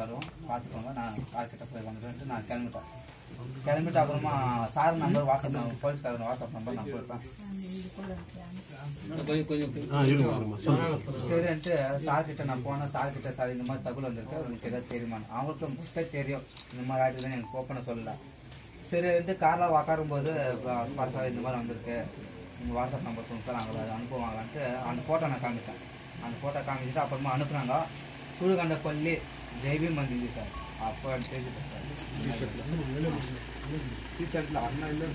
வரும் பார்த்துக்கோங்க நான் சார் கிட்ட போய் வந்துட்டு நான் கிளம்பிட்டேன் கிளம்பிட்டு அப்புறமா சார் நம்பர் வாட்ஸ்அப் நம்பர் போலீஸ்காரங்க வாட்ஸ்அப் நம்பர் நான் கொடுப்பேன் சரின்ட்டு சார் கிட்ட நான் போனேன் சார் கிட்ட சார் இந்த மாதிரி தகவல் வந்திருக்கு உங்களுக்கு ஏதாவது தெரியுமா அவங்களுக்கும் ஃபஸ்ட்டே தெரியும் இந்த மாதிரி ஆயிடுதுன்னு எனக்கு ஓப்பனாக சொல்லல சரி வந்து காரில் உக்காரும்போது பாரு சார் இந்த மாதிரி வந்திருக்கு உங்கள் வாட்ஸ்அப் நம்பர் சொல்லுங்க சார் நாங்கள் அதை அனுப்புவாங்கன்ட்டு அந்த ஃபோட்டோ நான் காமிச்சேன் அந்த ஃபோட்டோ காமிச்சிட்டு அப்புறமா அனுப்புனாங்க சுடுகண்ட பள்ளி ஜெய்பீம் வந்துச்சு சார் அப்போ எனக்கு தெரிஞ்சுட்டேன் சார் டீஷர்ட்ல அண்ணா இல்லை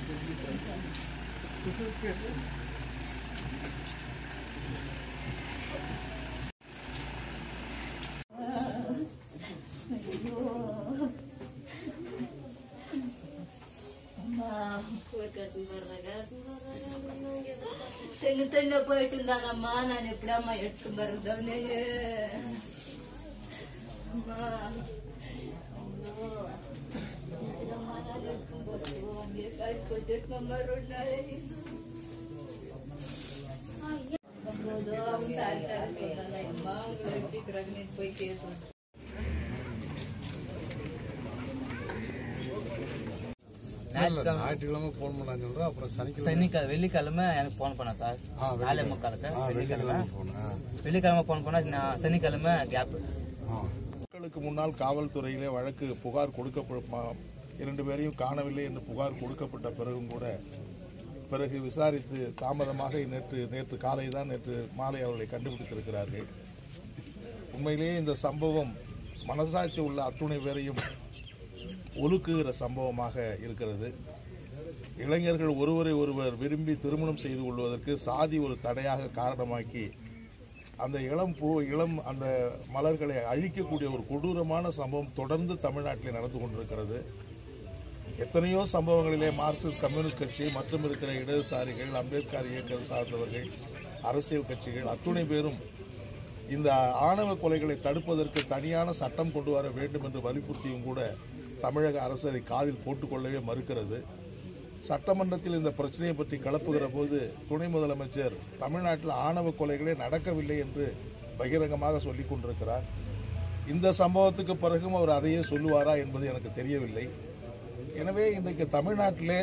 தென்னு தென்னு போயிட்டு இருந்தாங்கம்மா நான் எப்படிம்மா எடுத்து வருதவனே அம்மா அவ்வளோ எப்படிம்மா நான் எடுக்கும்போது அங்கே காய்ச்சி வச்சுருக்கம்மா ரெண்டு நாளைக்கு போதோ அவங்க சாரி சாரி சொல்றாங்க அம்மா அவங்க எடுத்துக்கிறாங்க போய் கேசணும் ஞாயிற்றுக்கிழமை ஞாயிற்றுக்கிழமை ஃபோன் பண்ணான்னு சொல்கிறேன் அப்புறம் சனிக்கிழமை சனிக்கிழமை வெள்ளிக்கிழமை எனக்கு ஃபோன் பண்ணேன் சார் ஆ, நாலே வெள்ளிக்கிழமை. முக்காலுக்கு ஆ வெள்ளிக்கிழமை வெள்ளிக்கிழமை ஃபோனு வெள்ளிக்கிழமை ஃபோன் பண்ணா நான் சனிக்கிழமை கேப் ஆ மக்களுக்கு முன்னால் காவல்துறையிலே வழக்கு புகார் கொடுக்கப்ப இரண்டு பேரையும் காணவில்லை என்று புகார் கொடுக்கப்பட்ட பிறகும் கூட பிறகு விசாரித்து தாமதமாக நேற்று நேற்று காலை தான் நேற்று மாலை அவர்களை கண்டுபிடித்திருக்கிறார்கள் உண்மையிலேயே இந்த சம்பவம் மனசாட்சி உள்ள அத்துணை பேரையும் ஒழுக்குகிற சம்பவமாக இருக்கிறது இளைஞர்கள் ஒருவரை ஒருவர் விரும்பி திருமணம் செய்து கொள்வதற்கு சாதி ஒரு தடையாக காரணமாக்கி அந்த இளம் பூ இளம் அந்த மலர்களை அழிக்கக்கூடிய ஒரு கொடூரமான சம்பவம் தொடர்ந்து தமிழ்நாட்டில் நடந்து கொண்டிருக்கிறது எத்தனையோ சம்பவங்களிலே மார்க்சிஸ்ட் கம்யூனிஸ்ட் கட்சி மற்றும் இருக்கிற இடதுசாரிகள் அம்பேத்கர் இயக்கம் சார்ந்தவர்கள் அரசியல் கட்சிகள் அத்துணை பேரும் இந்த ஆணவ கொலைகளை தடுப்பதற்கு தனியான சட்டம் கொண்டு வர வேண்டும் என்று வலியுறுத்தியும் கூட தமிழக அரசு அதை காதில் போட்டுக்கொள்ளவே மறுக்கிறது சட்டமன்றத்தில் இந்த பிரச்சனையை பற்றி கிளப்புகிற போது துணை முதலமைச்சர் தமிழ்நாட்டில் ஆணவ கொலைகளே நடக்கவில்லை என்று பகிரங்கமாக சொல்லிக் கொண்டிருக்கிறார் இந்த சம்பவத்துக்கு பிறகும் அவர் அதையே சொல்லுவாரா என்பது எனக்கு தெரியவில்லை எனவே இன்றைக்கு தமிழ்நாட்டிலே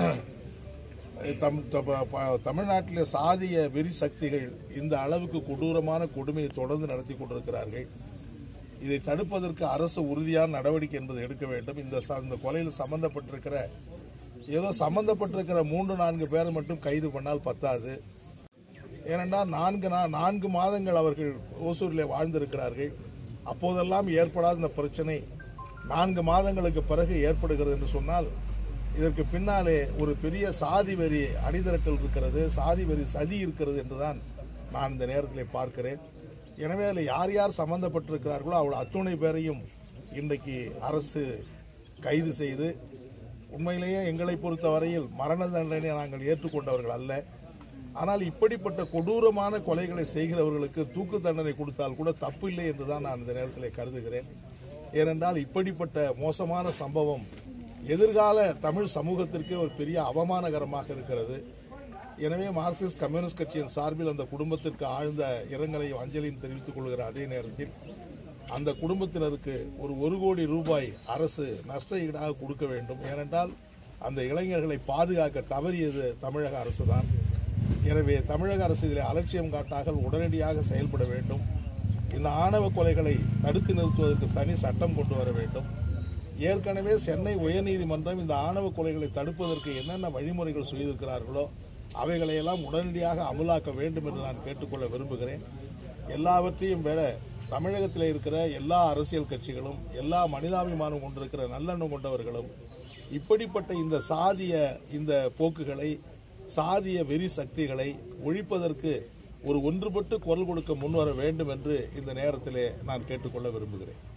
தம் த- ப- தமிழ்நாட்டிலே சாதிய வெறி சக்திகள் இந்த அளவுக்கு கொடூரமான கொடுமையை தொடர்ந்து நடத்தி கொண்டிருக்கிறார்கள் இதை தடுப்பதற்கு அரசு உறுதியான நடவடிக்கை என்பது எடுக்க வேண்டும் இந்த ச- இந்த கொலையில் சம்பந்தப்பட்டிருக்கிற ஏதோ சம்பந்தப்பட்டிருக்கிற மூன்று நான்கு பேரை மட்டும் கைது பண்ணால் பத்தாது ஏனென்றால் நான்கு நா- நான்கு மாதங்கள் அவர்கள் ஓசூரிலே வாழ்ந்திருக்கிறார்கள் அப்போதெல்லாம் ஏற்படாத இந்த பிரச்சனை நான்கு மாதங்களுக்கு பிறகு ஏற்படுகிறது என்று சொன்னால் இதற்கு பின்னாலே ஒரு பெரிய சாதி வெறி அணிதிரட்டல் இருக்கிறது சாதி வெறி சதி இருக்கிறது என்றுதான் நான் இந்த நேரத்தில் பார்க்கிறேன் எனவே அதில் யார் யார் சம்பந்தப்பட்டிருக்கிறார்களோ அவள் அத்துணை பேரையும் இன்றைக்கு அரசு கைது செய்து உண்மையிலேயே எங்களை பொறுத்த வரையில் மரண தண்டனை நாங்கள் ஏற்றுக்கொண்டவர்கள் அல்ல ஆனால் இப்படிப்பட்ட கொடூரமான கொலைகளை செய்கிறவர்களுக்கு தூக்கு தண்டனை கொடுத்தால் கூட தப்பில்லை என்றுதான் நான் இந்த நேரத்தில் கருதுகிறேன் ஏனென்றால் இப்படிப்பட்ட மோசமான சம்பவம் எதிர்கால தமிழ் சமூகத்திற்கே ஒரு பெரிய அவமானகரமாக இருக்கிறது எனவே மார்க்சிஸ்ட் கம்யூனிஸ்ட் கட்சியின் சார்பில் அந்த குடும்பத்திற்கு ஆழ்ந்த இரங்கலையும் அஞ்சலியும் தெரிவித்துக் கொள்கிற அதே நேரத்தில் அந்த குடும்பத்தினருக்கு ஒரு ஒரு கோடி ரூபாய் அரசு நஷ்ட ஈடாக கொடுக்க வேண்டும் ஏனென்றால் அந்த இளைஞர்களை பாதுகாக்க தவறியது தமிழக அரசுதான் எனவே தமிழக அரசு இதில் அலட்சியம் காட்டாமல் உடனடியாக செயல்பட வேண்டும் இந்த ஆணவ கொலைகளை தடுத்து நிறுத்துவதற்கு தனி சட்டம் கொண்டு வர வேண்டும் ஏற்கனவே சென்னை உயர்நீதிமன்றம் இந்த ஆணவ கொலைகளை தடுப்பதற்கு என்னென்ன வழிமுறைகள் செய்திருக்கிறார்களோ அவைகளையெல்லாம் உடனடியாக அமலாக்க வேண்டும் என்று நான் கேட்டுக்கொள்ள விரும்புகிறேன் எல்லாவற்றையும் விட தமிழகத்தில் இருக்கிற எல்லா அரசியல் கட்சிகளும் எல்லா மனிதாபிமானம் கொண்டிருக்கிற நல்லெண்ணம் கொண்டவர்களும் இப்படிப்பட்ட இந்த சாதிய இந்த போக்குகளை சாதிய வெறி சக்திகளை ஒழிப்பதற்கு ஒரு ஒன்றுபட்டு குரல் கொடுக்க முன்வர வேண்டும் என்று இந்த நேரத்திலே நான் கேட்டுக்கொள்ள விரும்புகிறேன்